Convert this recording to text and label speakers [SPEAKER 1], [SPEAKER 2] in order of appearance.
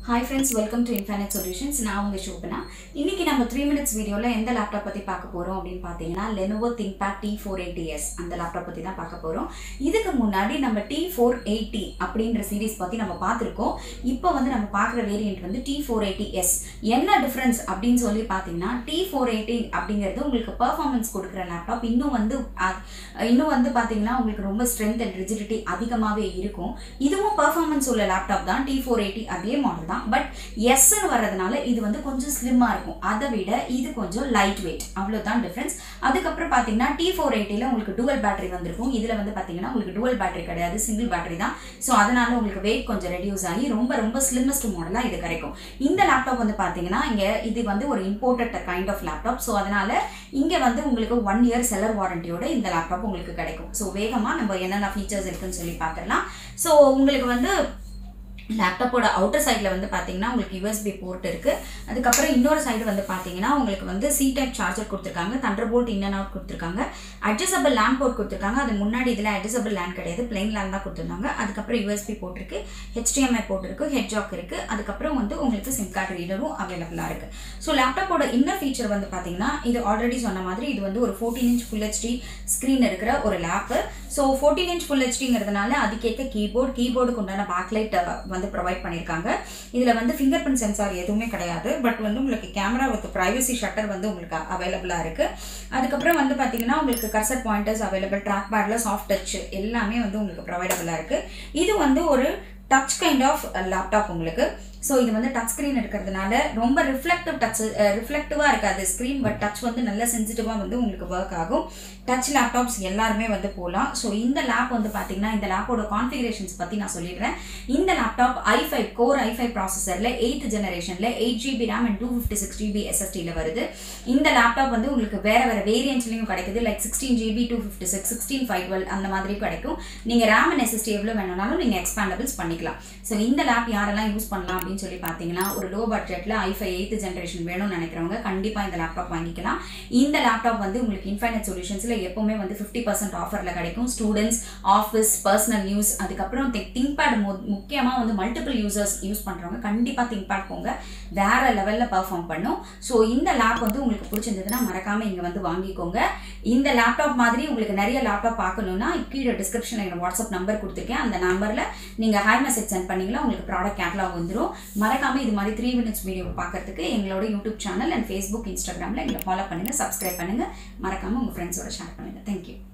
[SPEAKER 1] hi friends welcome to Infinite Solutions நான் உங்கள் ஷோபனா இன்னைக்கு நம்ம த்ரீ மினிட்ஸ் வீடியோவில் எந்த லேப்டாப் பற்றி பார்க்க போகிறோம் அப்படின்னு பார்த்தீங்கன்னா Lenovo ThinkPad T four eighty S அந்த லேப்டாப் பற்றி தான் பார்க்க போகிறோம் இதுக்கு முன்னாடி நம்ம டி ஃபோர் எயிட்டி அப்படின்ற சீரிஸ் பற்றி நம்ம பார்த்துருக்கோம் இப்போ வந்து நம்ம பார்க்குற வேரியண்ட் வந்து டி ஃபோர் எயிட்டி எஸ் என்ன டிஃப்ரென்ஸ் அப்படின்னு சொல்லி பார்த்தீங்கன்னா டி ஃபோர் எயிட்டி அப்படிங்கிறது உங்களுக்கு பர்ஃபார்மன்ஸ் கொடுக்குற லேப்டாப் இன்னும் வந்து அ- இன்னும் வந்து பார்த்தீங்கன்னா உங்களுக்கு ரொம்ப ஸ்ட்ரென்த் அண்ட் ரிஜிடிட்டி அதிகமாகவே இருக்கும் இதுவும் பர்ஃபார்மன்ஸ் உள்ள லேப்டாப் தான் டி ஃபோர் எயிட்டி அதே மாடல் தான் பட் எஸ்ன்னு வர்றதுனால இது வந்து கொஞ்சம் ஸ்லிம்மாக இருக்கும் அதை விட இது கொஞ்சம் லைட் வெயிட் அவ்வளோதான் டிஃப்ரென்ஸ் அதுக்கப்புறம் பார்த்தீங்கன்னா டி ஃபோர் எயிட்டியில் உங்களுக்கு டுவல் பேட்டரி வந்திருக்கும் இதில் வந்து பார்த்தீங்கன்னா உங்களுக்கு டுவல் பேட்டரி கிடையாது சிங்கிள் பேட்டரி தான் ஸோ அதனால உங்களுக்கு வெயிட் கொஞ்சம் ரெடியூஸ் ஆகி ரொம்ப ரொம்ப ஸ்லிம்மஸ்ட் மாடலாக இது கிடைக்கும் இந்த லேப்டாப் வந்து பார்த்தீங்கன்னா இங்கே இது வந்து ஒரு imported kind of laptop so அதனால இங்கே வந்து உங்களுக்கு ஒன் இயர் செல்லர் வாரண்டியோட இந்த லேப்டாப் உங்களுக்கு கிடைக்கும் ஸோ வேகமாக நம்ம என்னென்ன ஃபீச்சர்ஸ் இருக்குன்னு சொல்லி பார்த்துடலாம் ஸோ உங்களுக்கு வந்து லேப்டாப்போட அவுட்டர் சைடில் வந்து பார்த்தீங்கன்னா உங்களுக்கு யூஎஸ்பி போர்ட் இருக்குது அதுக்கப்புறம் இன்னொரு சைடு வந்து பார்த்தீங்கன்னா உங்களுக்கு வந்து சி டைப் சார்ஜர் கொடுத்துருக்காங்க Thunderbolt in and out கொடுத்துருக்காங்க அட்ஜஸ்டபிள் லேண்ட் போர்ட் கொடுத்துருக்காங்க அது முன்னாடி இதில் அட்ஜஸ்டபிள் லேண்ட் கிடையாது பிளைன் லேண்ட் தான் கொடுத்துருந்தாங்க அதுக்கப்புறம் யூஎஸ்பி போர்ட் இருக்குது ஹெச்டிஎம்ஐ போர்ட் இருக்குது ஹெட் ஜாக் இருக்குது அதுக்கப்புறம் வந்து உங்களுக்கு சிம் கார்டு ரீடரும் அவைலபிளாக இருக்குது ஸோ லேப்டாப்போட இன்னர் ஃபீச்சர் வந்து பார்த்தீங்கன்னா இது ஆல்ரெடி சொன்ன மாதிரி இது வந்து ஒரு fourteen inch full HD screen இருக்கிற ஒரு lap so fourteen inch full ஹெச்டிங்கிறதுனால அதுக்கேற்ற கீபோர்ட் கீபோர்டுக்கு உண்டான பேக்லைட் வந்து ப்ரொவைட் பண்ணியிருக்காங்க இதில் வந்து ஃபிங்கர் பிரிண்ட் சென்சார் எதுவுமே கிடையாது பட் வந்து உங்களுக்கு கேமரா வித் ப்ரைவசி ஷட்டர் வந்து உங்களுக்கு அவைலபிளாக இருக்குது அதுக்கப்புறம் வந்து பார்த்தீங்கன்னா உங்களுக்கு கர்சர் பாயிண்டர்ஸ் அவைலபிள் ட்ராக் பேடில் சாஃப்ட் டச் எல்லாமே வந்து உங்களுக்கு ப்ரொவைடபிளாக இருக்குது இது வந்து ஒரு டச் கைண்ட் ஆஃப் லேப்டாப் உங்களுக்கு ஸோ இது வந்து டச் ஸ்க்ரீன் இருக்கிறதுனால ரொம்ப ரிஃப்ளெக்டிவ் டச் ரிஃப்ளெக்டிவாக இருக்காது ஸ்க்ரீன் பட் டச் வந்து நல்ல சென்சிட்டிவாக வந்து உங்களுக்கு ஒர்க் ஆகும் டச் லேப்டாப்ஸ் எல்லாருமே வந்து போகலாம் ஸோ இந்த லேப் வந்து பார்த்தீங்கன்னா இந்த லேப்போட கான்ஃபிகரேஷன்ஸ் பற்றி நான் சொல்லிடுறேன் இந்த laptop i five core i five ப்ராசஸரில் எயித் ஜெனரேஷனில் eight GB RAM and two fifty six GB எஸ்எஸ்டியில் வருது இந்த லேப்டாப் வந்து உங்களுக்கு வேறு வேறு வேரியன்ட்ஸ்லையும் கிடைக்குது like sixteen GB two fifty six sixteen five twelve அந்த மாதிரி கிடைக்கும் நீங்கள் ரேம் அண்ட் எஸ்எஸ்டி எவ்வளோ வேணும்னாலும் நீங்கள் எக்ஸ்பேண்டபிள்ஸ் பண்ணிக்கலாம் ஸோ இந்த லேப் யாரெல்லாம் யூஸ் பண்ணலாம் அப்படின்னு சொல்லி பார்த்தீங்கன்னா ஒரு லோ பட்ஜெட்டில் ஐஃபை எயித்து ஜென்ரேஷன் வேணும்னு நினைக்கிறவங்க கண்டிப்பாக இந்த லேப்டாப் வாங்கிக்கலாம் இந்த லேப்டாப் வந்து உங்களுக்கு இன்ஃபைனட் சொல்யூஷன்ஸில் எப்போவுமே வந்து ஃபிஃப்டி பர்சன்ட் ஆஃபரில் கிடைக்கும் ஸ்டூடெண்ட்ஸ் ஆஃபீஸ் பர்சனல் யூஸ் அதுக்கப்புறம் திங்க் பேட் முக்கியமாக வந்து மல்டிபிள் யூசர்ஸ் யூஸ் பண்ணுறவங்க கண்டிப்பாக திங்க் பேட் போங்க வேற லெவலில் பர்ஃபார்ம் பண்ணும் ஸோ இந்த லேப் வந்து உங்களுக்கு பிடிச்சிருந்ததுன்னா மறக்காமல் இங்கே வந்து வாங்கிக்கோங்க இந்த லேப்டாப் மாதிரி உங்களுக்கு நிறைய லேப்டாப் பார்க்கணுன்னா கீழே டிஸ்கிரிப்ஷனில் என்னோட வாட்ஸ்அப் நம்பர் கொடுத்துருக்கேன் அந்த நம்பரில் நீங்கள் ஹாய் மெசேஜ் சென்ட் பண்ணீங்களா உங்களுக்கு ப்ராடக்ட் கேட்லாக் வந்துடும் மறக்காமல் இது மாதிரி த்ரீ மினிட்ஸ் வீடியோ பார்க்கறதுக்கு எங்களோட யூடியூப் சேனல் அண்ட் ஃபேஸ்புக் இன்ஸ்டாகிராமில் எங்களை ஃபாலோ பண்ணுங்கள் சப்ஸ்கிரைப் பண்ணுங்கள் மறக்காமல் உங்கள் ஃப்ரெண்ட்ஸோட ஷேர் பண்ணுங்கள் தேங்க்யூ